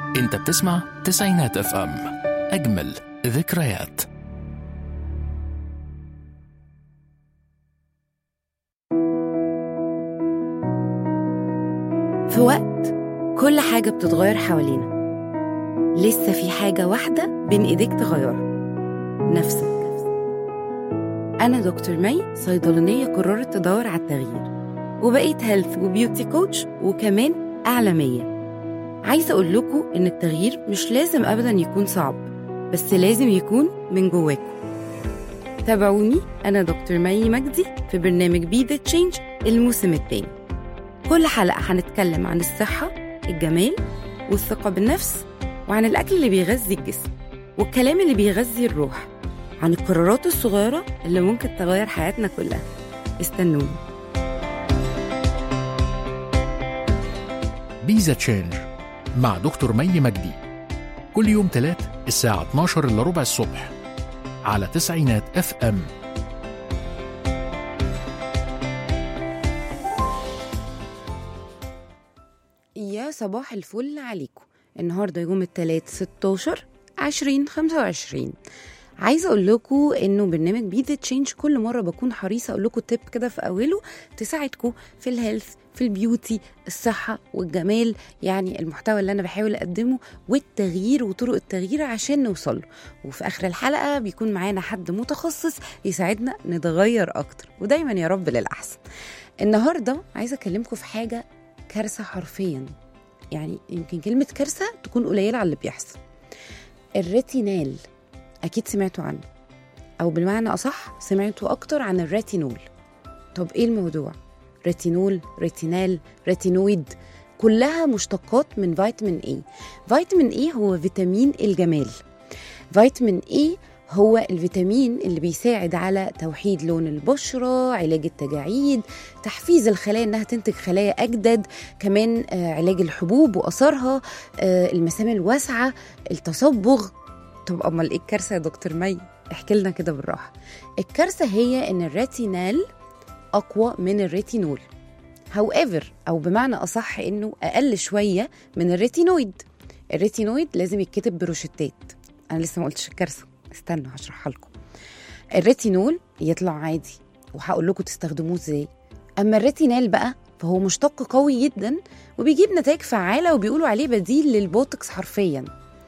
انت بتسمع تسعينات اف ام اجمل ذكريات في وقت كل حاجة بتتغير حوالينا لسه في حاجة واحدة بين إيديك تغيرها نفسك أنا دكتور مي صيدلانية قررت تدور على التغيير وبقيت هيلث وبيوتي كوتش وكمان أعلامية عايزة أقول لكم إن التغيير مش لازم أبدا يكون صعب بس لازم يكون من جواكم تابعوني أنا دكتور مي مجدي في برنامج بي ذا تشينج الموسم الثاني كل حلقة هنتكلم عن الصحة الجمال والثقة بالنفس وعن الأكل اللي بيغذي الجسم والكلام اللي بيغذي الروح عن القرارات الصغيرة اللي ممكن تغير حياتنا كلها استنوني بيزا تشينج مع دكتور مي مجدي كل يوم تلات الساعة 12 إلا ربع الصبح على تسعينات اف ام يا صباح الفل عليكم النهارده يوم الثلاث 16 2025 عايزه اقول لكم انه برنامج بي ذا تشينج كل مره بكون حريصه اقول لكم تيب كده في اوله تساعدكم في الهيلث في البيوتي الصحه والجمال يعني المحتوى اللي انا بحاول اقدمه والتغيير وطرق التغيير عشان نوصل له وفي اخر الحلقه بيكون معانا حد متخصص يساعدنا نتغير اكتر ودايما يا رب للاحسن النهارده عايزه اكلمكم في حاجه كارثه حرفيا يعني يمكن كلمه كارثه تكون قليله على اللي بيحصل الريتينال اكيد سمعتوا عنه او بالمعنى اصح سمعتوا اكتر عن الريتينول طب ايه الموضوع ريتينول ريتينال ريتينويد كلها مشتقات من فيتامين اي فيتامين اي هو فيتامين الجمال فيتامين اي هو الفيتامين اللي بيساعد على توحيد لون البشرة علاج التجاعيد تحفيز الخلايا انها تنتج خلايا اجدد كمان آه، علاج الحبوب واثارها آه، المسام الواسعة التصبغ طب امال ايه الكارثه يا دكتور مي احكي لنا كده بالراحه الكارثه هي ان الريتينال اقوى من الريتينول however او بمعنى اصح انه اقل شويه من الريتينويد الريتينويد لازم يتكتب بروشتات انا لسه ما قلتش الكارثه استنوا هشرحها لكم الريتينول يطلع عادي وهقول لكم تستخدموه ازاي اما الريتينال بقى فهو مشتق قوي جدا وبيجيب نتائج فعاله وبيقولوا عليه بديل للبوتوكس حرفيا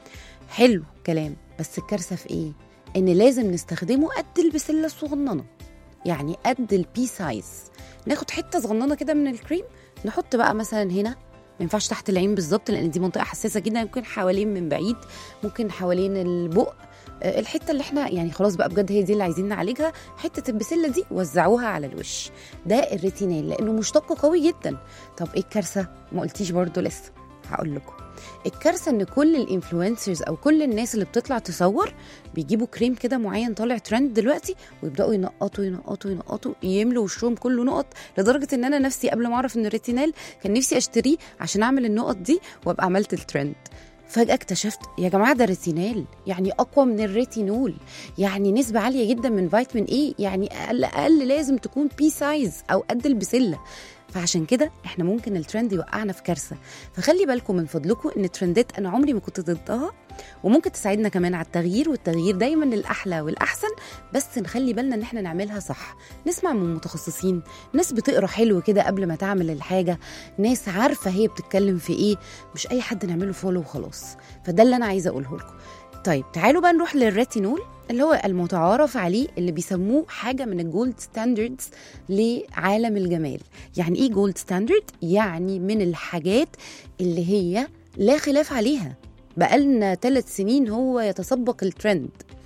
حلو كلام بس الكارثه في ايه ان لازم نستخدمه قد البسله الصغننه يعني قد البي سايز ناخد حته صغننه كده من الكريم نحط بقى مثلا هنا ما ينفعش تحت العين بالظبط لان دي منطقه حساسه جدا ممكن حوالين من بعيد ممكن حوالين البق آه، الحته اللي احنا يعني خلاص بقى بجد هي دي اللي عايزين نعالجها حته البسله دي وزعوها على الوش ده الريتينال لانه مشتق قوي جدا طب ايه الكارثه ما قلتيش برضو لسه هقول لكم الكارثه ان كل الانفلونسرز او كل الناس اللي بتطلع تصور بيجيبوا كريم كده معين طالع ترند دلوقتي ويبداوا ينقطوا ينقطوا ينقطوا يملوا وشهم كله نقط لدرجه ان انا نفسي قبل ما اعرف ان الريتينال كان نفسي اشتريه عشان اعمل النقط دي وابقى عملت الترند فجأة اكتشفت يا جماعة ده ريتينال يعني أقوى من الريتينول يعني نسبة عالية جدا من فيتامين اي يعني أقل أقل لازم تكون بي سايز أو قد البسلة فعشان كده احنا ممكن الترند يوقعنا في كارثه فخلي بالكم من فضلكم ان الترندات انا عمري ما كنت ضدها وممكن تساعدنا كمان على التغيير والتغيير دايما للاحلى والاحسن بس نخلي بالنا ان احنا نعملها صح نسمع من متخصصين ناس بتقرا حلو كده قبل ما تعمل الحاجه ناس عارفه هي بتتكلم في ايه مش اي حد نعمله فولو وخلاص فده اللي انا عايزه اقوله لكم طيب تعالوا بقى نروح للريتينول اللي هو المتعارف عليه اللي بيسموه حاجه من الجولد ستاندردز لعالم الجمال يعني ايه جولد ستاندرد يعني من الحاجات اللي هي لا خلاف عليها بقالنا ثلاث سنين هو يتسبق الترند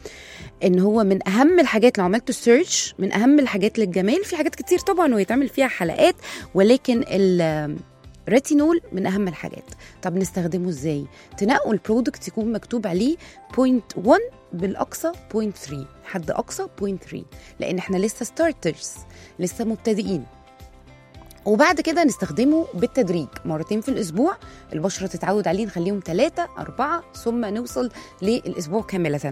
ان هو من اهم الحاجات لو عملت سيرش من اهم الحاجات للجمال في حاجات كتير طبعا ويتعمل فيها حلقات ولكن ال ريتينول من اهم الحاجات طب نستخدمه ازاي تنقوا البرودكت يكون مكتوب عليه 0.1 بالاقصى 0.3 حد اقصى 0.3 لان احنا لسه ستارترز لسه مبتدئين وبعد كده نستخدمه بالتدريج مرتين في الاسبوع البشره تتعود عليه نخليهم ثلاثة أربعة ثم نوصل للاسبوع كاملة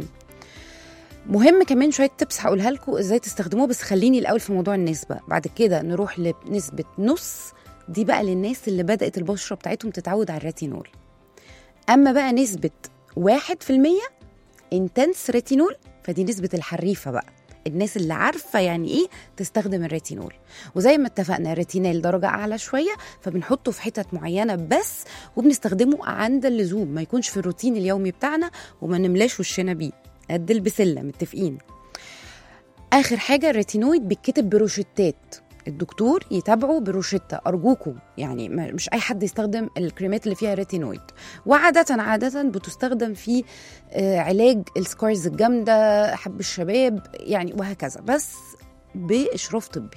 مهم كمان شويه تبس هقولها لكم ازاي تستخدموه بس خليني الاول في موضوع النسبه بعد كده نروح لنسبه نص دي بقى للناس اللي بدات البشره بتاعتهم تتعود على الريتينول اما بقى نسبه 1% انتنس ريتينول فدي نسبه الحريفه بقى الناس اللي عارفه يعني ايه تستخدم الريتينول وزي ما اتفقنا الريتينال درجه اعلى شويه فبنحطه في حتت معينه بس وبنستخدمه عند اللزوم ما يكونش في الروتين اليومي بتاعنا وما نملاش وشنا بيه قد البسله متفقين اخر حاجه الريتينويد بيتكتب بروشتات الدكتور يتابعه بروشتة أرجوكم يعني ما- مش أي حد يستخدم الكريمات اللي فيها ريتينويد وعادة عادة بتستخدم في آه، علاج السكارز الجامدة حب الشباب يعني وهكذا بس بإشراف طبي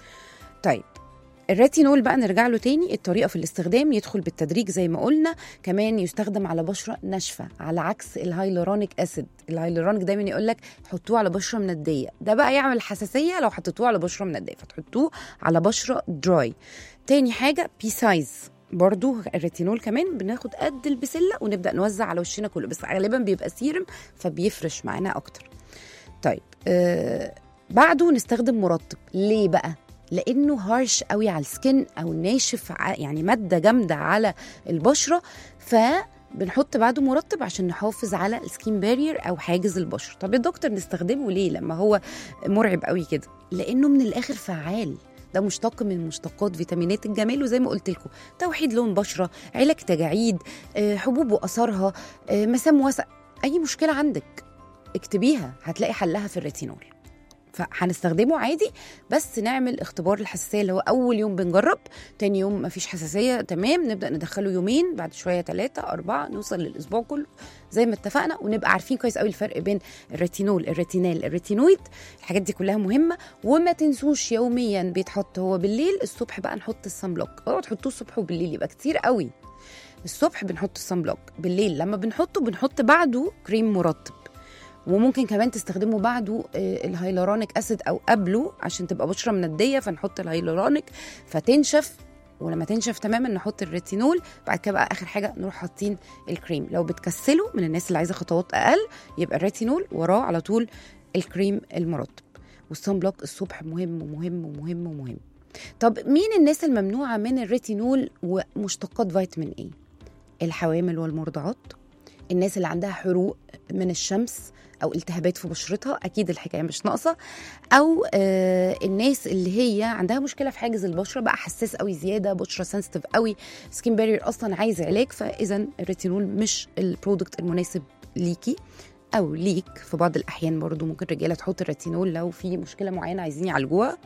طيب الريتينول بقى نرجع له تاني الطريقه في الاستخدام يدخل بالتدريج زي ما قلنا كمان يستخدم على بشره ناشفه على عكس الهايلورونيك اسيد الهايلورونيك دايما يقول لك حطوه على بشره منديه ده بقى يعمل حساسيه لو حطيتوه على بشره منديه فتحطوه على بشره دراي تاني حاجه بي سايز برضو الريتينول كمان بناخد قد البسله ونبدا نوزع على وشنا كله بس غالبا بيبقى سيرم فبيفرش معانا اكتر طيب آه بعده نستخدم مرطب ليه بقى لانه هارش قوي على السكن او ناشف ع- يعني ماده جامده على البشره ف بنحط بعده مرطب عشان نحافظ على السكين بارير او حاجز البشره طب يا دكتور نستخدمه ليه لما هو مرعب قوي كده لانه من الاخر فعال ده مشتق من مشتقات فيتامينات الجمال وزي ما قلت لكم توحيد لون بشره علاج تجاعيد آه، حبوب واثارها آه، مسام وسق اي مشكله عندك اكتبيها هتلاقي حلها في الريتينول فهنستخدمه عادي بس نعمل اختبار الحساسيه اللي هو اول يوم بنجرب تاني يوم مفيش حساسيه تمام نبدا ندخله يومين بعد شويه ثلاثه اربعه نوصل للاسبوع كله زي ما اتفقنا ونبقى عارفين كويس قوي الفرق بين الريتينول الريتينال الريتينويد الحاجات دي كلها مهمه وما تنسوش يوميا بيتحط هو بالليل الصبح بقى نحط الصن بلوك اوعوا تحطوه الصبح وبالليل يبقى كتير قوي الصبح بنحط الصن بلوك بالليل لما بنحطه بنحط بعده كريم مرطب وممكن كمان تستخدموا بعده آه، الهيلورونيك اسيد او قبله عشان تبقى بشره منديه فنحط الهيلورونيك فتنشف ولما تنشف تماما نحط الريتينول بعد كده بقى اخر حاجه نروح حاطين الكريم لو بتكسلوا من الناس اللي عايزه خطوات اقل يبقى الريتينول وراه على طول الكريم المرطب والصن بلوك الصبح مهم ومهم ومهم ومهم طب مين الناس الممنوعه من الريتينول ومشتقات فيتامين ايه الحوامل والمرضعات الناس اللي عندها حروق من الشمس او التهابات في بشرتها اكيد الحكايه مش ناقصه او آه الناس اللي هي عندها مشكله في حاجز البشره بقى حساس قوي زياده بشره سنسيتيف قوي سكين بارير اصلا عايز علاج فاذا الريتينول مش البرودكت المناسب ليكي او ليك في بعض الاحيان برضو ممكن رجاله تحط الريتينول لو في مشكله معينه عايزين يعالجوها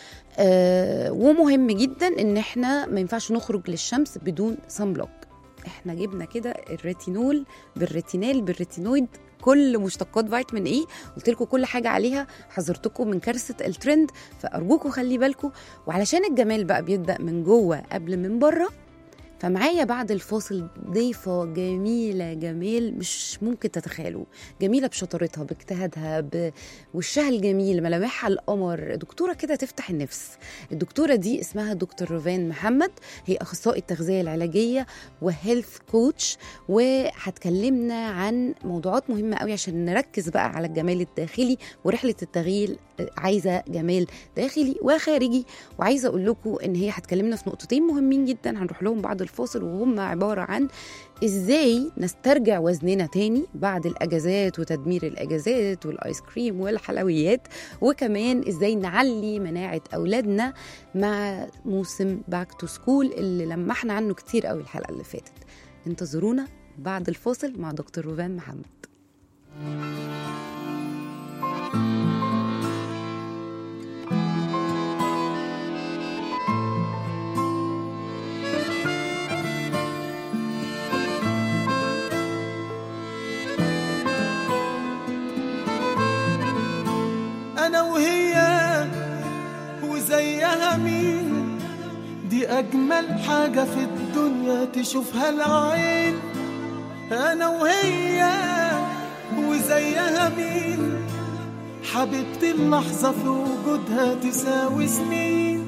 آه ومهم جدا ان احنا ما ينفعش نخرج للشمس بدون سان بلوك احنا جبنا كده الريتينول بالريتينال بالريتينويد كل مشتقات فيتامين اي قلت لكم كل حاجه عليها حذرتكم من كارثه الترند فارجوكم خلي بالكم وعلشان الجمال بقى بيبدا من جوه قبل من بره فمعايا بعد الفاصل ضيفة جميلة جمال مش ممكن تتخيلوا جميلة بشطارتها باجتهادها بوشها الجميل ملامحها القمر دكتورة كده تفتح النفس الدكتورة دي اسمها دكتور روفان محمد هي أخصائي التغذية العلاجية وهيلث كوتش وهتكلمنا عن موضوعات مهمة قوي عشان نركز بقى على الجمال الداخلي ورحلة التغيير عايزة جمال داخلي وخارجي وعايزة أقول لكم إن هي هتكلمنا في نقطتين مهمين جدا هنروح لهم بعد الفاصل وهم عبارة عن ازاي نسترجع وزننا تاني بعد الاجازات وتدمير الاجازات والايس كريم والحلويات وكمان ازاي نعلي مناعه اولادنا مع موسم باك تو سكول اللي لمحنا عنه كتير قوي الحلقه اللي فاتت انتظرونا بعد الفاصل مع دكتور روفان محمد انا وهي وزيها مين دي اجمل حاجة في الدنيا تشوفها العين انا وهي وزيها مين حبيبتي اللحظة في وجودها تساوي سنين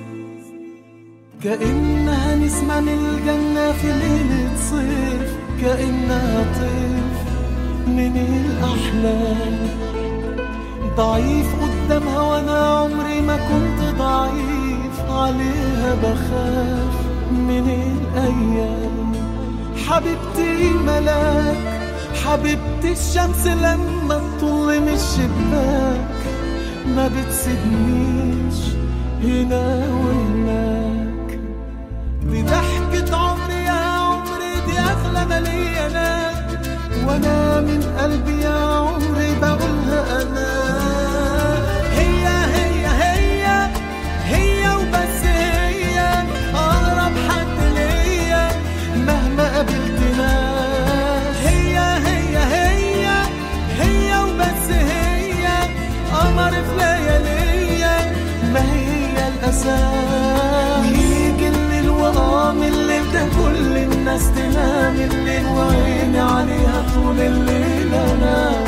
كأنها نسمة من الجنة في ليلة صيف كأنها طيف من الأحلام ضعيف قدامها وانا عمري ما كنت ضعيف عليها بخاف من الايام حبيبتي ملاك حبيبتي الشمس لما تطل من الشباك ما بتسيبنيش هنا وهناك دي ضحكة عمري يا عمري دي أغلى ما ليا أنا وأنا من قلبي يا عمري بقولها أنا هي هي هي هي وبس هي أقرب حد ليا مهما قابلت ناس هي هي هي هي وبس هي قمر في لياليا ما هي الأساس ويجي الليل وقام الليل ده كل الناس تنام الليل وعيني عليها طول الليل أنام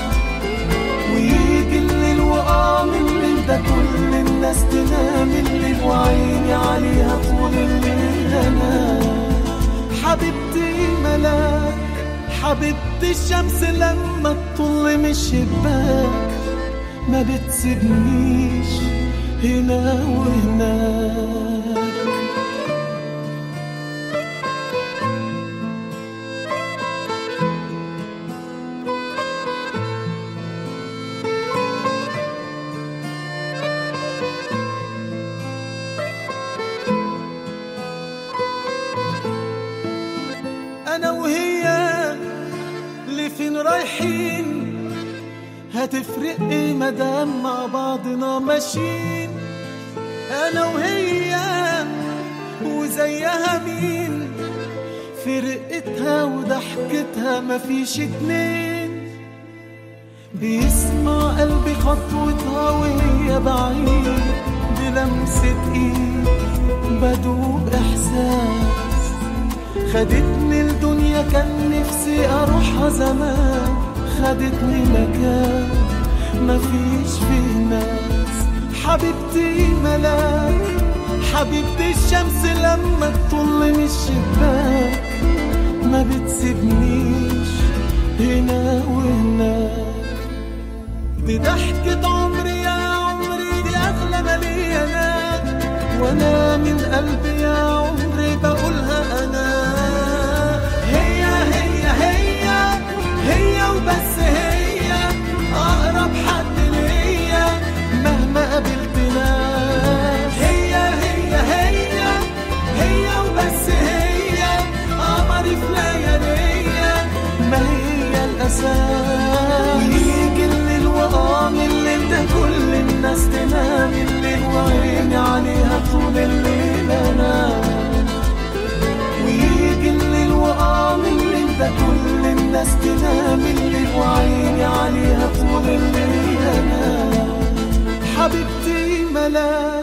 ويجي الليل وقام الليل ده كل الناس تنام الليل وعيني عليها طول الليل أنا حبيبتي ملاك حبيبتي الشمس لما تطل من الشباك ما بتسيبنيش هنا وهناك انا وهي لفين رايحين هتفرق ايه مدام مع بعضنا ماشيين انا وهي وزيها مين فرقتها وضحكتها مفيش اتنين بيسمع قلبي خطوتها وهي بعيد بلمسة ايد بدوق احساس خدتني الدنيا كان نفسي اروحها زمان خدتني مكان مفيش فيه ناس حبيبتي ملاك حبيبتي الشمس لما تطل من الشباك ما بتسيبنيش هنا وهناك دي ضحكة عمري يا عمري دي أغلى ما ليا أنا وأنا من قلبي يا عمري بقولها أنا هي هي هي هي وبس هي أقرب حد ليا مهما قابلت ناس هي هي هي هي وبس هي قمري في لياليا ما هي الأساس ويجي الليل وقام الليل ده كل الناس تنام الليل وعيني عليها طول الليل أنا ويجي الليل وقام الليل ده كل الناس تنام الليل وعيني عليها طول الليل أنا حبيبتي ملاك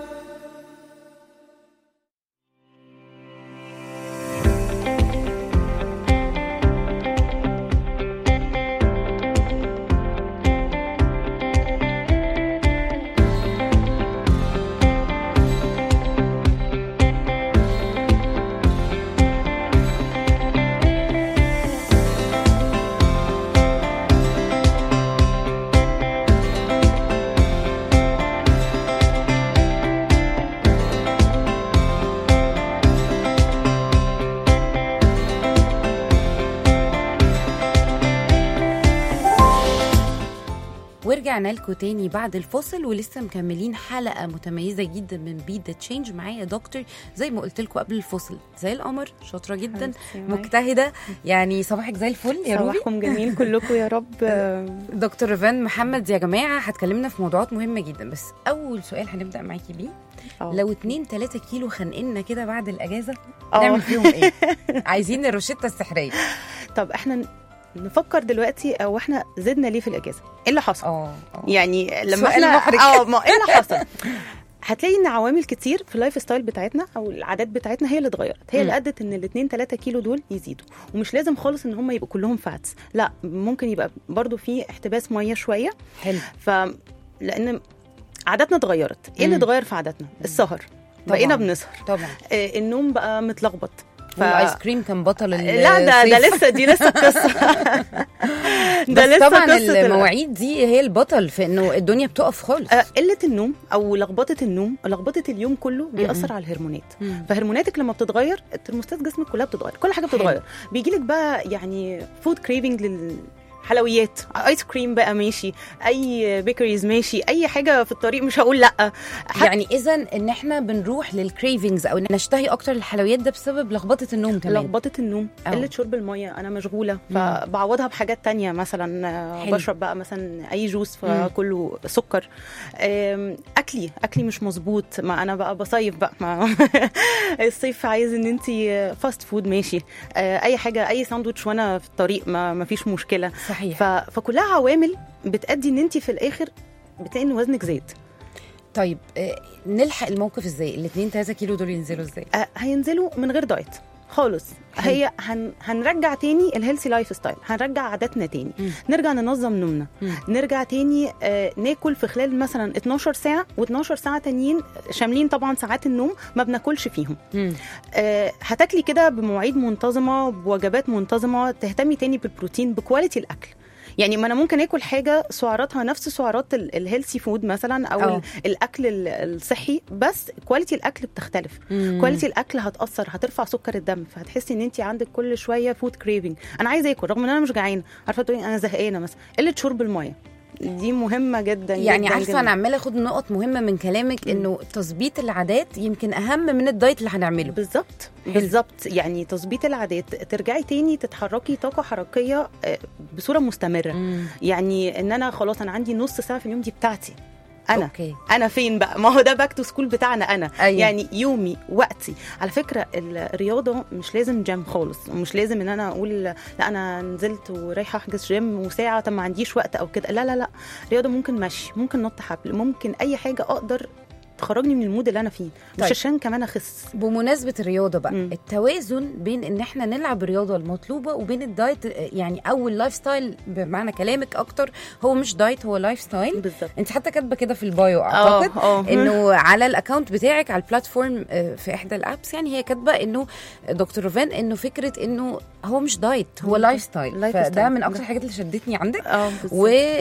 ورجعنا لكم تاني بعد الفاصل ولسه مكملين حلقه متميزه جدا من بيت ذا تشينج معايا دكتور زي ما قلت لكم قبل الفاصل زي القمر شاطره جدا حبيبتي معاكي. مجتهده يعني صباحك زي الفل يا روبي صباحكم جميل كلكم يا رب دكتور ريفان محمد يا جماعه هتكلمنا في موضوعات مهمه جدا بس اول سؤال هنبدا معاكي بيه آه. لو 2 3 كيلو خانقنا كده بعد الاجازه آه. نعمل فيهم ايه عايزين الروشته السحريه طب احنا نفكر دلوقتي او احنا زدنا ليه في الاجازه ايه اللي حصل اه آه. يعني لما سؤال احنا محرج. اه ما ايه اللي حصل هتلاقي ان عوامل كتير في اللايف ستايل بتاعتنا او العادات بتاعتنا هي اللي اتغيرت هي اللي مم. ادت ان الاثنين 3 كيلو دول يزيدوا ومش لازم خالص ان هم يبقوا كلهم فاتس لا ممكن يبقى برضو في احتباس ميه شويه حلو ف لان عاداتنا اتغيرت ايه اللي مم. اتغير في عاداتنا السهر طبعاً. بقينا بنسهر طبعا آه، النوم بقى متلخبط ف... والايس كريم كان بطل لا ده ده الصيف. لسه دي لسه قصه ده بس لسه طبعا قصة ال- المواعيد دي هي البطل في انه الدنيا بتقف خالص آه، قله النوم او لخبطه النوم لخبطه اليوم كله بيأثر على الهرمونات مم. فهرموناتك لما بتتغير الترموستات جسمك كلها بتتغير كل حاجه بتتغير بيجي لك بقى يعني فود كريفنج للحلويات ايس كريم بقى ماشي اي بيكريز ماشي اي حاجه في الطريق مش هقول لا حتى يعني اذا ان احنا بنروح للكريفنجز او ان نشتهي اكتر الحلويات ده بسبب لخبطه النوم كمان لخبطه النوم أه. قله شرب الميه انا مشغوله فبعوضها بحاجات تانية مثلا آه، حلو. بشرب بقى مثلا اي جوس فكله سكر آم، اكلي اكلي مش مظبوط ما انا بقى بصيف بقى ما الصيف عايز ان انت فاست فود ماشي آه، اي حاجه اي ساندوتش وانا في الطريق ما ما فيش مشكله صحيح ف... فكلها عوامل بتأدي ان انت في الاخر بتلاقي ان وزنك زاد طيب آه، نلحق الموقف ازاي الاثنين 3 كيلو دول ينزلوا ازاي آه، هينزلوا من غير دايت خالص حلو. هي هن... هنرجع تاني الهيلثي لايف ستايل هنرجع عاداتنا تاني مم. نرجع ننظم نومنا مم. نرجع تاني آه ناكل في خلال مثلا 12 ساعه و12 ساعه تانيين شاملين طبعا ساعات النوم ما بناكلش فيهم مم. آه هتاكلي كده بمواعيد منتظمه بوجبات منتظمه تهتمي تاني بالبروتين بكواليتي الاكل يعني ما انا ممكن اكل حاجه سعراتها نفس سعرات ال- الهيلثي فود مثلا او أه. ال- الاكل ال- الصحي بس كواليتي الاكل بتختلف مم. كواليتي الاكل هتاثر هترفع سكر الدم فهتحسي ان انت عندك كل شويه فود كريفنج انا عايزه اكل رغم ان انا مش جعانه عارفه تقولي انا زهقانه مثلا قله شرب الميه دي مهمه جدا يعني جداً عارفه جداً. انا عماله اخد نقط مهمه من كلامك انه تظبيط العادات يمكن اهم من الدايت اللي هنعمله بالظبط حلو. بالظبط يعني تظبيط العادات ترجعي تاني تتحركي طاقه حركيه آه، بصوره مستمره مم. يعني ان انا خلاص انا عندي نص ساعه في اليوم دي بتاعتي انا اوكي انا فين بقى ما هو ده باك تو سكول بتاعنا انا أيوة. يعني يومي وقتي على فكره الرياضه مش لازم جيم خالص ومش لازم ان انا اقول لا انا نزلت ورايحه احجز جيم وساعه طب ما عنديش وقت او كده لا لا لا رياضه ممكن مشي ممكن نط حبل ممكن اي حاجه اقدر تخرجني من المود اللي انا فيه مش طيب. عشان كمان اخس بمناسبة الرياضة بقى مم. التوازن بين ان احنا نلعب الرياضة المطلوبة وبين الدايت آه، يعني او اللايف ستايل بمعنى كلامك اكتر هو مش دايت هو لايف ستايل بالظبط انت حتى كاتبه كده في البايو اعتقد اه انه على الاكونت بتاعك على البلاتفورم آه، في احدى الابس يعني هي كاتبه انه دكتور روفان انه فكره انه هو مش دايت هو هو لايف ستايل لايف فده ستايل. من اكتر الحاجات اللي شدتني عندك اه بالظبط.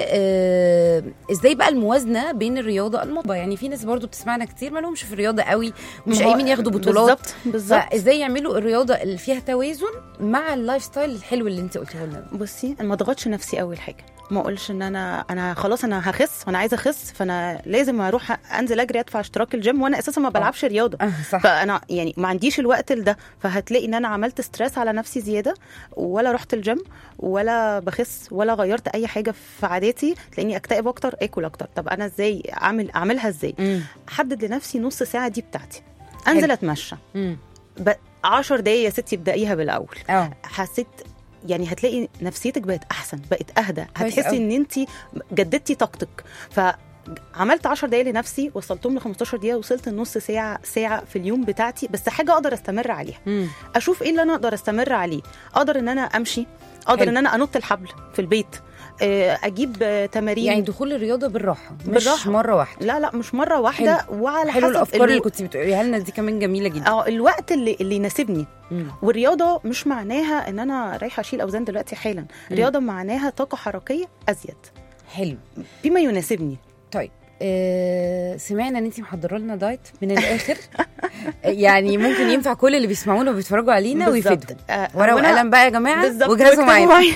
وازاي بقى الموازنه بين الرياضه المطبخ يعني في ناس برضو بتسمعنا كتير ما لهمش في الرياضه قوي مش ما هو قايمين ياخدوا بطولات بالظبط بالظبط فازاي يعملوا الرياضه اللي فيها توازن مع اللايف ستايل الحلو اللي انت قلتيه لنا ده؟ بصي انا ما اضغطش نفسي اول حاجه ما اقولش ان انا انا خلاص انا هخس وانا عايزه اخس فانا لازم اروح انزل اجري ادفع اشتراك الجيم وانا اساسا ما بلعبش رياضه اه صح فانا يعني ما عنديش الوقت لده فهتلاقي ان انا عملت ستريس على نفسي زياده ولا رحت الجيم ولا بخس ولا غيرت اي حاجه في عاداتي تلاقيني اكتئب اكتر اكل اكتر طب انا ازاي اعمل اعملها ازاي مم. احدد لنفسي نص ساعه دي بتاعتي انزل حلو. اتمشى مم. ب... 10 دقايق يا ستي ابدأيها بالاول اه حسيت يعني هتلاقي نفسيتك بقت احسن بقت اهدى كويس هتحسي أوي. ان انت جددتي طاقتك فعملت 10 دقايق لنفسي وصلتهم ل 15 دقيقه وصلت النص ساعه ساعه في اليوم بتاعتي بس حاجه اقدر استمر عليها مم. اشوف ايه اللي انا اقدر استمر عليه اقدر ان انا امشي اقدر حلو. ان انا انط الحبل في البيت آه، اجيب آه، تمارين يعني دخول الرياضه بالراحه مش بالراحة. مره واحده لا لا مش مره واحده وعلى حلو حسب الافكار اللي الو- كنت بتقوليها لنا دي كمان جميله جدا اه الوقت اللي اللي يناسبني مم. والرياضه مش معناها ان انا رايحه اشيل اوزان دلوقتي حالا الرياضه معناها طاقه حركيه ازيد حلو بما يناسبني طيب آه سمعنا ان انت محضره لنا دايت من الاخر يعني ممكن ينفع كل اللي بيسمعونا وبيتفرجوا علينا بالظبط. ويفيدهم آه، ورقه وأنا- وقلم بقى يا جماعه بالظبط وجهزوا واكتبوا معانا معايا.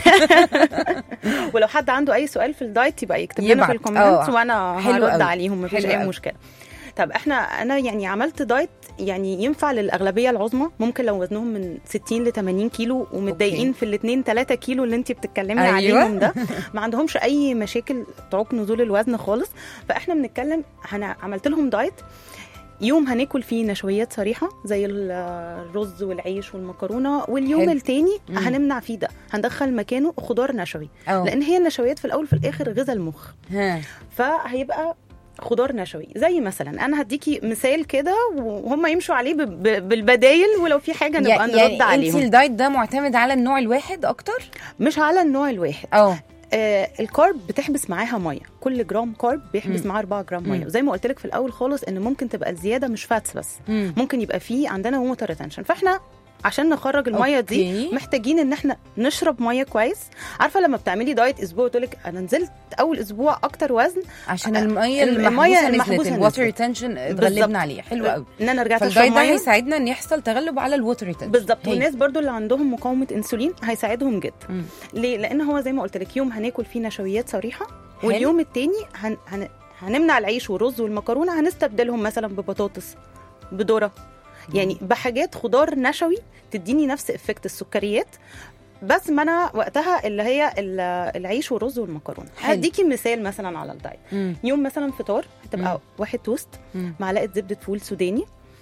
ولو حد عنده اي سؤال في الدايت يبقى يكتب لنا يبعت. في الكومنتس آه. وانا حلو هرد قوي. عليهم مفيش حلو اي قوي. مشكله طب احنا انا يعني عملت دايت يعني ينفع للاغلبيه العظمى ممكن لو وزنهم من 60 ل 80 كيلو ومتضايقين أوكي. في الاثنين 3 كيلو اللي انت بتتكلمي أيوة. عليهم ده ما عندهمش اي مشاكل تعوق نزول الوزن خالص فاحنا بنتكلم هن- عملت لهم دايت يوم هناكل فيه نشويات صريحه زي ال- الرز والعيش والمكرونه واليوم حلو. التاني مم. هنمنع فيه ده هندخل مكانه خضار نشوي اه لان هي النشويات في الاول وفي الاخر غذاء المخ ها فهيبقى خضار نشوي زي مثلا انا هديكي مثال كده وهم يمشوا عليه ب- ب- بالبدايل ولو في حاجه نبقى يعني نرد يعني انت عليهم الدايت ده معتمد على النوع الواحد اكتر مش على النوع الواحد اه آه الكارب بتحبس معاها ميه كل جرام كارب بيحبس مم. معاه 4 جرام مم. ميه وزي ما قلت لك في الاول خالص ان ممكن تبقى الزياده مش فاتس بس مم. ممكن يبقى فيه عندنا ووتر ريتنشن فاحنا عشان نخرج الميه دي أوكي. محتاجين ان احنا نشرب ميه كويس عارفه لما بتعملي دايت اسبوع وتقول لك انا نزلت اول اسبوع اكتر وزن عشان الميه المية المحبوسه نزلت المحبوسة الواتر نزلت. ريتنشن بالظبط. اتغلبنا عليه حلو قوي ان انا رجعت اشرب فالدايت ده ميه هيساعدنا ان يحصل تغلب على الواتر ريتنشن بالظبط والناس برضو اللي عندهم مقاومه انسولين هيساعدهم جدا مم. ليه لان هو زي ما قلت لك يوم هناكل فيه نشويات صريحه حلو. واليوم التاني هن... هن... هنمنع العيش والرز والمكرونه هنستبدلهم مثلا ببطاطس بذره يعني بحاجات خضار نشوي تديني نفس افكت السكريات بس منع وقتها اللي هي ال- العيش والرز والمكرونه حلو. هديكي مثال مثلا على الدايت مم. يوم مثلا فطار مم. هتبقى واحد توست مم. معلقه زبده فول سوداني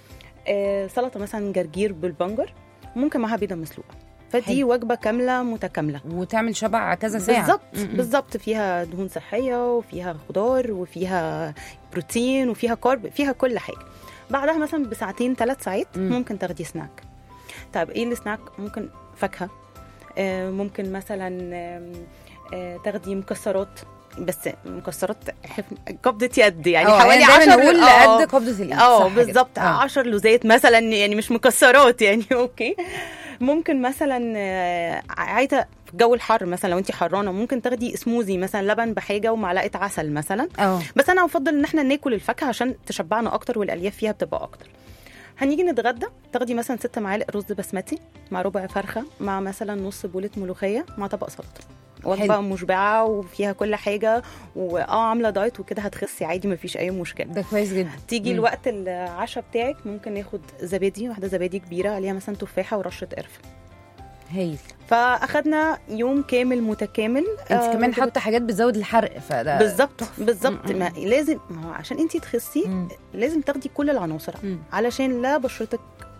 آه، سلطه مثلا جرجير بالبنجر ممكن معاها بيضه مسلوقه فدي حلو. وجبه كامله متكامله وتعمل شبع كذا ساعه بالظبط م-م. بالظبط فيها دهون صحيه وفيها خضار وفيها بروتين وفيها كارب فيها كل حاجه بعدها مثلا بساعتين ثلاث ساعات مم. ممكن تاخدي سناك طيب ايه السناك ممكن فاكهه آه، ممكن مثلا آم، آه، تاخدي مكسرات بس مكسرات حف- قبضة يد يعني اه حوالي يعني دايما 10 نقول آه، قد قبضه الايد اه صح كده. بالظبط آه. 10 لوزات مثلا يعني مش مكسرات يعني اوكي ممكن مثلا آه، عايزه في الجو الحر مثلا لو انت حرانه ممكن تاخدي سموزي مثلا لبن بحاجه ومعلقه عسل مثلا اه بس انا افضل ان احنا ناكل الفاكهه عشان تشبعنا اكتر والالياف فيها بتبقى اكتر هنيجي نتغدى تاخدي مثلا ست معالق رز بسمتي مع ربع فرخه مع مثلا نص بوله ملوخيه مع طبق سلطه وجبه حلو. مشبعه وفيها كل حاجه واه عامله دايت وكده هتخسي عادي مفيش اي مشكله ده كويس جدا تيجي مم. الوقت العشاء بتاعك ممكن ناخد زبادي واحده زبادي كبيره عليها مثلا تفاحه ورشه قرفه هايل فاخدنا يوم كامل متكامل انت آه، كمان وجبة- حاطه حاجات بتزود الحرق فده بالظبط بالظبط م- م. ما لازم ما هو عشان انت تخسي مم. لازم تاخدي كل العناصر مم. علشان لا بشرتك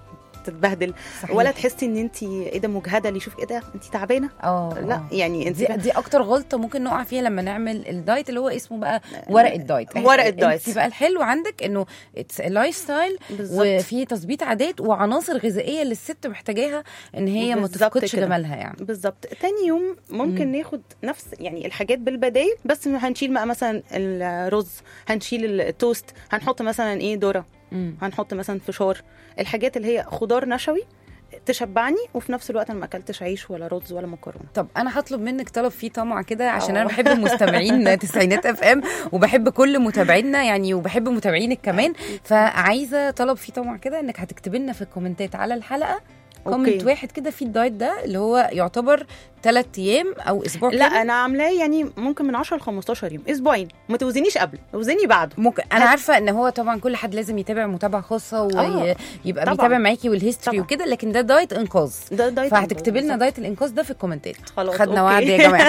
تتبهدل صحيح. ولا تحسي ان انت ايه ده مجهده اللي يشوف ايه ده انت تعبانه اه لا آه. يعني انت دي, دي اكتر غلطه ممكن نقع فيها لما نعمل الدايت اللي هو اسمه بقى ورق الدايت ورق الدايت. انت بقى الحلو عندك انه لايف ستايل بالظبط وفي تظبيط عادات وعناصر غذائيه اللي الست محتاجاها ان هي ما بالظبط تفقدش كده. جمالها يعني بالظبط تاني يوم ممكن مم. ناخد نفس يعني الحاجات بالبدايل بس هنشيل بقى مثلا الرز هنشيل التوست هنحط مثلا ايه ذره مم. هنحط مثلا فشار الحاجات اللي هي خضار نشوي تشبعني وفي نفس الوقت انا ما اكلتش عيش ولا رز ولا مكرونه طب انا هطلب منك طلب فيه طمع كده عشان اه. انا بحب المستمعين تسعينات اف ام وبحب كل متابعينا يعني وبحب متابعينك كمان فعايزه طلب فيه طمع كده انك هتكتبي لنا في الكومنتات على الحلقه كومنت أوكي. واحد كده في الدايت ده اللي هو يعتبر ثلاث ايام او اسبوع لا كامل. انا عاملاه يعني ممكن من 10 ل 15 يوم اسبوعين ما توزنيش قبل اوزني بعده ممكن انا هت- عارفه ان هو طبعا كل حد لازم يتابع متابعه خاصه آه، ويبقى طبعاً. بيتابع معاكي والهيستوري طبعاً. وكده لكن ده دايت انقاذ ده دايت فهتكتبي لنا بالظبط. دايت الانقاذ ده في الكومنتات خلاص، خدنا أوكي. وعد يا جماعه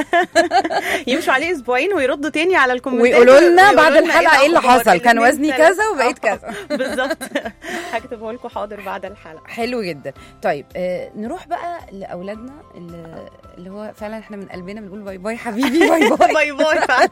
يمشوا عليه اسبوعين ويردوا تاني على الكومنتات ويقولوا لنا ويقولوا بعد لنا الحلقه ايه اللي الأخبار، حصل كان الاتنين وزني تلاتة. كذا وبقيت آه، كذا بالظبط هكتبه لكم حاضر بعد الحلقه حلو جدا طيب آه نروح بقى لاولادنا اللي, اللي هو فعلا احنا من قلبنا بنقول باي باي حبيبي باي باي باي باي فعلا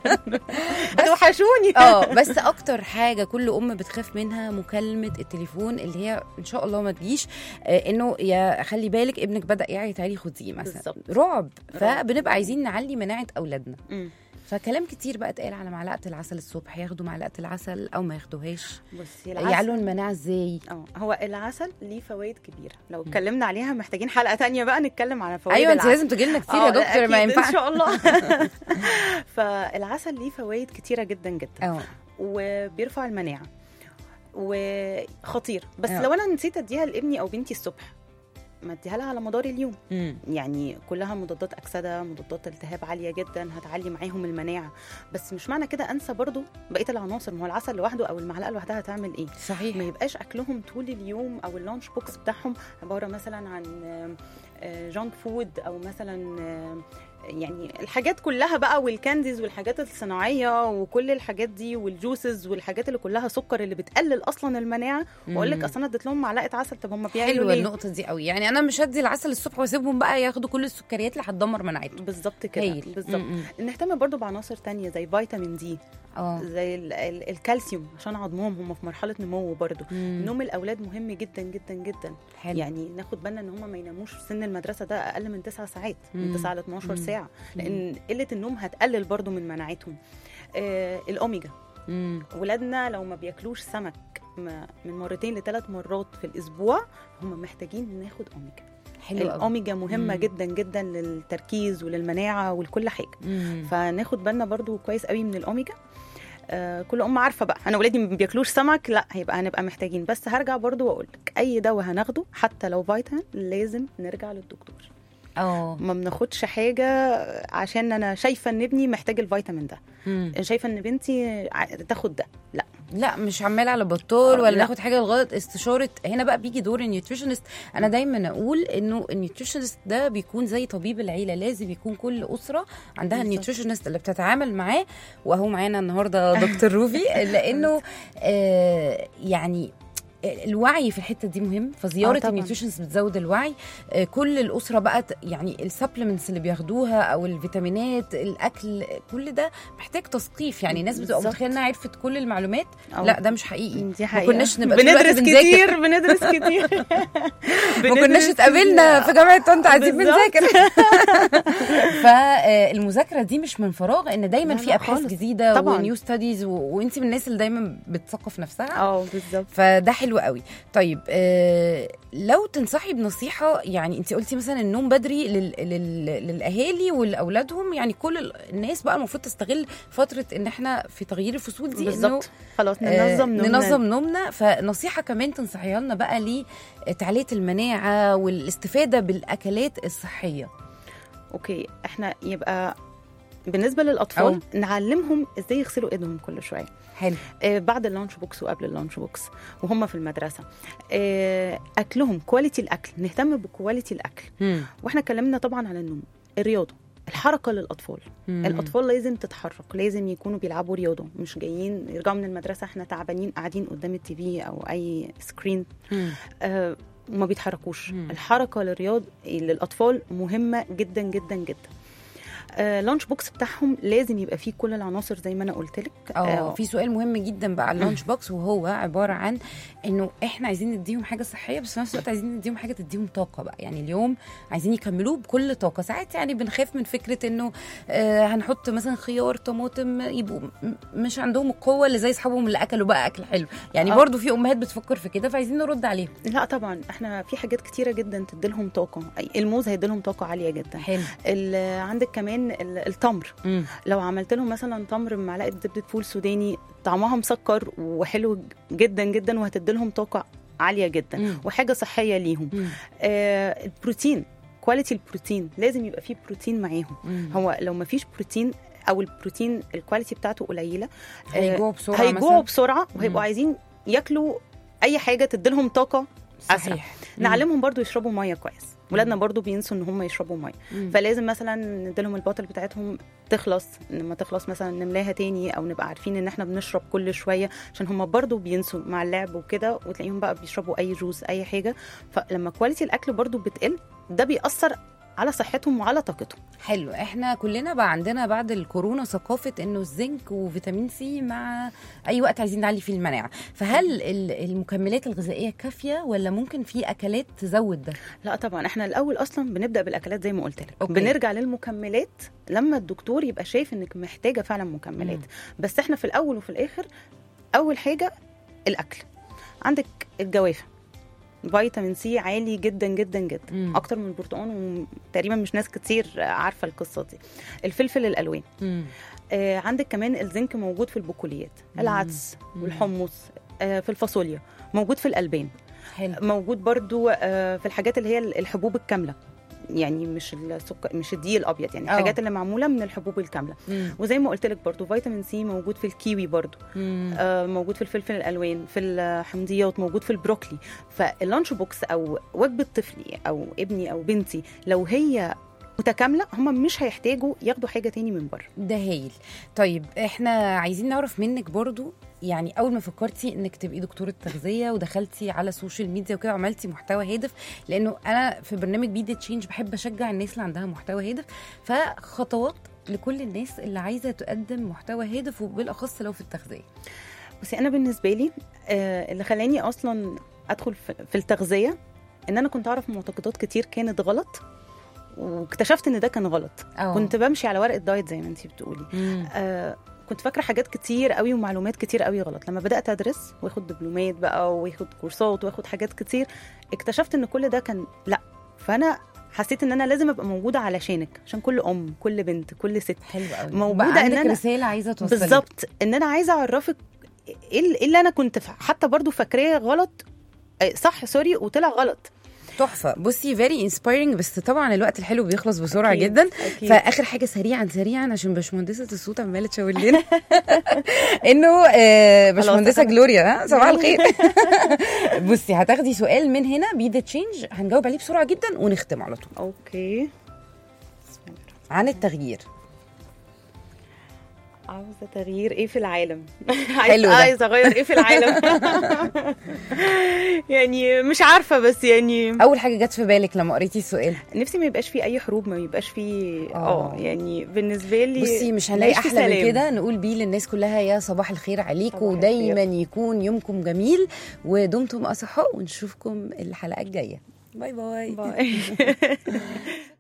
بتوحشوني اه بس اكتر حاجه كل ام بتخاف منها مكالمه التليفون اللي هي ان شاء الله ما تجيش آه انه يا خلي بالك ابنك بدا يعي تعالي خديه مثلا بالظبط. رعب رعب. فبنبقى عايزين نعلي مناعه اولادنا مم. فكلام كتير بقى اتقال على معلقه العسل الصبح ياخدوا معلقه العسل او ما ياخدوهاش بصي يعلوا العسل المناعه ازاي اه هو العسل ليه فوائد كبيره لو اتكلمنا عليها محتاجين حلقه تانية بقى نتكلم على فوائد ايوه انت العسل. لازم تجي لنا كتير آه، يا دكتور ما أكيد، ينفعش ان شاء الله فالعسل ليه فوائد كتيره جدا جدا اه وبيرفع المناعه وخطير بس آه. لو انا نسيت اديها لابني او بنتي الصبح ما اديها لها على مدار اليوم مم. يعني كلها مضادات اكسده مضادات التهاب عاليه جدا هتعلي معاهم المناعه بس مش معنى كده انسى برضو بقيه العناصر ما هو العسل لوحده او المعلقه لوحدها هتعمل ايه صحيح ما يبقاش اكلهم طول اليوم او اللانش بوكس بتاعهم عباره مثلا عن جانك فود او مثلا آه، يعني الحاجات كلها بقى والكانديز والحاجات الصناعيه وكل الحاجات دي والجوسز والحاجات اللي كلها سكر اللي بتقلل اصلا المناعه واقول لك مم. اصل انا اديت لهم معلقه عسل طب هم بيعملوا حلوه ليه النقطه دي قوي يعني انا مش هدي العسل الصبح واسيبهم بقى ياخدوا كل السكريات اللي هتدمر مناعتهم بالظبط كده هايل بالظبط م- م. نهتم برضو بعناصر تانية زي فيتامين دي اه زي ال- ال- الكالسيوم عشان عظمهم هم في مرحله نمو برضو مم. نوم الاولاد مهم جدا جدا جدا حلو يعني ناخد بالنا ان هم ما يناموش في سن المدرسه ده اقل من 9 ساعات من مم. 9 ل 12 مم. ساعه لان قله النوم هتقلل برضو من مناعتهم آه الاوميجا مم. ولادنا لو ما بياكلوش سمك م- من مرتين لثلاث مرات في الاسبوع هم محتاجين ناخد اوميجا حلو قوي الاوميجا مهمه مم. جدا جدا للتركيز وللمناعه ولكل حاجه مم. فناخد بالنا برضو كويس قوي من الاوميجا آه كل ام عارفه بقى انا ولادي ما بياكلوش سمك لا هيبقى هنبقى محتاجين بس هرجع برضو واقول لك اي دواء هناخده حتى لو فيتامين لازم نرجع للدكتور اه ما بناخدش حاجه عشان انا شايفه ان ابني محتاج الفيتامين ده مم. شايفه ان بنتي ع- تاخد ده لا لا مش عمال على بطال آه، ولا لا. ناخد حاجه لغايه استشاره هنا بقى بيجي دور النيوتريشنست انا دايما اقول انه النيوتريشنست ده بيكون زي طبيب العيله لازم يكون كل اسره عندها بالظبط. النيوتريشنست اللي بتتعامل معاه وهو معانا النهارده دكتور روفي لانه آه يعني الوعي في الحته دي مهم فزياره طبعاً. النيوتريشنز بتزود الوعي آه، كل الاسره بقى ت- يعني السبلمنتس اللي بياخدوها او الفيتامينات الاكل كل ده محتاج تثقيف يعني الناس بتبقى بالظبط. متخيله انها عرفت كل المعلومات أو- لا ده مش حقيقي دي حقيقه ما كناش نبقى طول الوقت بندرس بنذاكر. كتير بندرس كتير ما كناش اتقابلنا في جامعه طنطا عايزين بالظبط. بنذاكر فالمذاكره دي مش من فراغ ان دايما لا، في لا ابحاث خالص. جديده طبعاً. ونيو ستاديز وانت من الناس اللي دايما بتثقف نفسها اه بالظبط فده حلو قوي طيب آه لو تنصحي بنصيحه يعني انت قلتي مثلا النوم بدري لل لل للاهالي ولاولادهم يعني كل ال- الناس بقى المفروض تستغل فتره ان احنا في تغيير الفصول دي إنه بالظبط خلاص آه، ننظم نومنا. ننظم نومنا فنصيحه كمان تنصحيها لنا بقى لتعليه المناعه والاستفاده بالاكلات الصحيه اوكي احنا يبقى بالنسبه للاطفال نعلمهم ازاي يغسلوا ايدهم كل شويه حلو آه بعد اللانش بوكس وقبل اللانش بوكس وهم في المدرسه آه اكلهم كواليتي الاكل نهتم بكواليتي الاكل واحنا اتكلمنا طبعا عن النوم الرياضه الحركه للاطفال مم. الاطفال لازم تتحرك لازم يكونوا بيلعبوا رياضه مش جايين يرجعوا من المدرسه احنا تعبانين قاعدين قدام التي في او اي سكرين مم. آه وما بيتحركوش مم. الحركه للرياض للاطفال مهمه جدا جدا جدا آه لانش بوكس بتاعهم لازم يبقى فيه كل العناصر زي ما انا قلت لك اه في سؤال مهم جدا بقى على اللانش بوكس وهو عباره عن انه احنا عايزين نديهم حاجه صحيه بس في نفس الوقت عايزين نديهم حاجه تديهم طاقه بقى يعني اليوم عايزين يكملوه بكل طاقه ساعات يعني بنخاف من فكره انه آه هنحط مثلا خيار طماطم يبقوا م- مش عندهم القوه اللي زي اصحابهم اللي اكلوا بقى اكل حلو يعني آه. برضو في امهات بتفكر في كده فعايزين نرد عليهم لا طبعا احنا في حاجات كتيره جدا تديلهم طاقه أي- الموز هيديلهم طاقه عاليه جدا حلو ال- عندك كمان ال- التمر مم. لو عملت لهم مثلا تمر بمعلقه زبده فول سوداني طعمها مسكر وحلو جدا جدا وهتدي لهم طاقه عاليه جدا مم. وحاجه صحيه ليهم مم. آه البروتين كواليتي البروتين لازم يبقى فيه بروتين معاهم مم. هو لو ما فيش بروتين او البروتين الكواليتي بتاعته قليله آه، هيجوعوا بسرعه هيجوعوا مثلا بسرعه مم. وهيبقوا عايزين ياكلوا اي حاجه تديلهم طاقه أسرع. صحيح نعلمهم برضو يشربوا ميه كويس ولادنا برضو بينسوا ان هم يشربوا ميه مم. فلازم مثلا نديلهم البوتل بتاعتهم تخلص لما تخلص مثلا نملاها تاني او نبقى عارفين ان احنا بنشرب كل شويه عشان هم برضو بينسوا مع اللعب وكده وتلاقيهم بقى بيشربوا اي جوز اي حاجه فلما كواليتي الاكل برضو بتقل ده بيأثر على صحتهم وعلى طاقتهم حلو احنا كلنا بقى عندنا بعد الكورونا ثقافه انه الزنك وفيتامين سي مع اي وقت عايزين نعلي فيه المناعه فهل ال- المكملات الغذائيه كافيه ولا ممكن في اكلات تزود ده لا طبعا احنا الاول اصلا بنبدا بالاكلات زي ما قلت لك أوكي. بنرجع للمكملات لما الدكتور يبقى شايف انك محتاجه فعلا مكملات مم. بس احنا في الاول وفي الاخر اول حاجه الاكل عندك الجوافه فيتامين سي عالي جدا جدا جدا مم. اكتر من البرتقال وتقريبا مش ناس كتير عارفه القصه دي الفلفل الالوان آه عندك كمان الزنك موجود في البقوليات مم. العدس مم. والحمص آه في الفاصوليا موجود في الالبان حلو موجود برضو آه، في الحاجات اللي هي الحبوب الكامله يعني مش السكر مش الدقيق الابيض يعني أه. الحاجات اللي معموله من الحبوب الكامله مم. وزي ما قلت لك برضو فيتامين سي موجود في الكيوي برضو مم. آه، موجود في الفلفل الالوان في الحمضيات موجود في البروكلي فاللانش بوكس او وجبه طفلي او ابني او بنتي لو هي متكامله هم مش هيحتاجوا ياخدوا حاجه تاني من بره ده هايل طيب احنا عايزين نعرف منك برضو يعني اول ما فكرتي انك تبقي دكتوره تغذيه ودخلتي على السوشيال ميديا وكده وعملتي محتوى هادف لانه انا في برنامج بي تشينج بحب اشجع الناس اللي عندها محتوى هادف فخطوات لكل الناس اللي عايزه تقدم محتوى هادف وبالاخص لو في التغذيه بس انا بالنسبه لي آه، اللي خلاني اصلا ادخل في في التغذيه ان انا كنت اعرف معتقدات كتير كانت غلط واكتشفت ان ده كان غلط أوه. كنت بمشي على ورقه دايت زي ما انتي بتقولي مم. آه كنت فاكره حاجات كتير قوي ومعلومات كتير قوي غلط لما بدات ادرس واخد دبلومات بقى واخد كورسات واخد حاجات كتير اكتشفت ان كل ده كان لا فانا حسيت ان انا لازم ابقى موجوده علشانك عشان كل ام كل بنت كل ست حلو قوي موجودة وبقى إن عندك أنا- رساله عايزه توصلها بالظبط ان انا عايزه اعرفك ايه ال- إيه اللي انا كنت ف- حتى برضو فاكراه غلط آه، صح سوري وطلع غلط تحفه بصي فيري انسبايرنج بس طبعا الوقت الحلو بيخلص بسرعه أكيد، جدا أكيد. فاخر حاجه سريعا سريعا عشان باشمهندسه الصوت عماله تشاور لنا انه آه، باشمهندسه خلاص. جلوريا ها صباح الخير بصي هتاخدي سؤال من هنا بي ذا تشينج هنجاوب عليه بسرعه جدا ونختم على طول اوكي عن التغيير عاوزه تغيير ايه في العالم حلو ده. عايزه اغير ايه في العالم يعني مش عارفه بس يعني اول حاجه جت في بالك لما قريتي السؤال نفسي ما يبقاش في اي حروب ما يبقاش في آه. اه يعني بالنسبه لي بصي مش هنلاقي نعيش في احلى من سلام. كده نقول بيه للناس كلها يا صباح الخير عليكم صباح ودايما الخير. يكون يومكم جميل ودمتم اصحاء ونشوفكم الحلقه الجايه باي باي باي